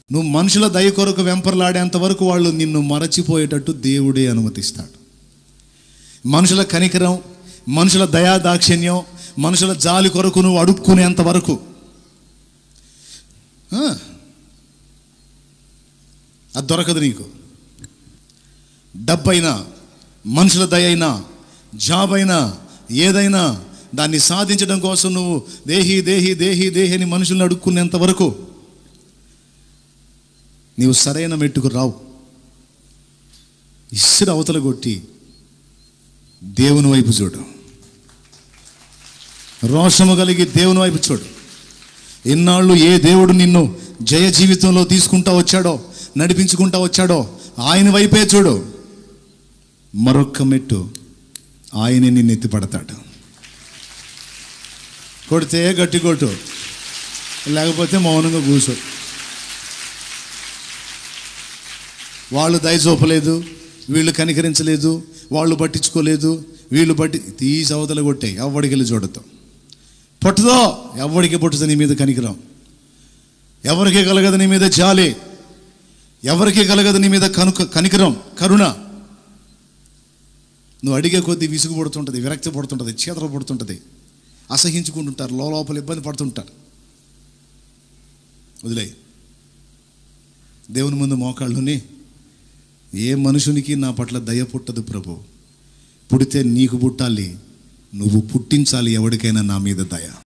నువ్వు మనుషుల దయ కొరకు వెంపర్లాడేంత వరకు వాళ్ళు నిన్ను మరచిపోయేటట్టు దేవుడే అనుమతిస్తాడు మనుషుల కనికరం మనుషుల దయా దాక్షిణ్యం మనుషుల జాలి కొరకు నువ్వు అడుక్కునేంత వరకు ఆ. అది దొరకదు నీకు డబ్బైనా మనుషుల దయ అయినా జాబ్ అయినా ఏదైనా దాన్ని సాధించడం కోసం నువ్వు దేహి దేహి దేహి దేహి అని మనుషుల్ని అడుక్కునేంత వరకు నీవు సరైన మెట్టుకు రావు ఇసురు అవతల కొట్టి దేవుని వైపు చూడు రోషము కలిగి దేవుని వైపు చూడు ఇన్నాళ్ళు ఏ దేవుడు నిన్ను జయ జీవితంలో తీసుకుంటా వచ్చాడో నడిపించుకుంటా వచ్చాడో ఆయన వైపే చూడు మరొక్క మెట్టు ఆయనే నిన్ను ఎత్తిపడతాడు కొడితే గట్టి కొట్టు లేకపోతే మౌనంగా కూర్చో వాళ్ళు దయ చూపలేదు వీళ్ళు కనికరించలేదు వాళ్ళు పట్టించుకోలేదు వీళ్ళు పట్టి తీసి అవతల కొట్టాయి ఎవడికి వెళ్ళి చూడతాం పట్టుదో ఎవడికి పుట్టుతుంది నీ మీద కనికరం ఎవరికి కలగదు నీ మీద జాలి ఎవరికి కలగదు నీ మీద కనుక కనికరం కరుణ నువ్వు అడిగే కొద్దీ విసుగు పడుతుంటుంది విరక్తి పడుతుంటుంది చీతలు పడుతుంటుంది అసహించుకుంటుంటారు లోపల ఇబ్బంది పడుతుంటారు వదిలే దేవుని ముందు మోకాళ్ళుని ఏ మనుషునికి నా పట్ల దయ పుట్టదు ప్రభు పుడితే నీకు పుట్టాలి నువ్వు పుట్టించాలి ఎవరికైనా నా మీద దయ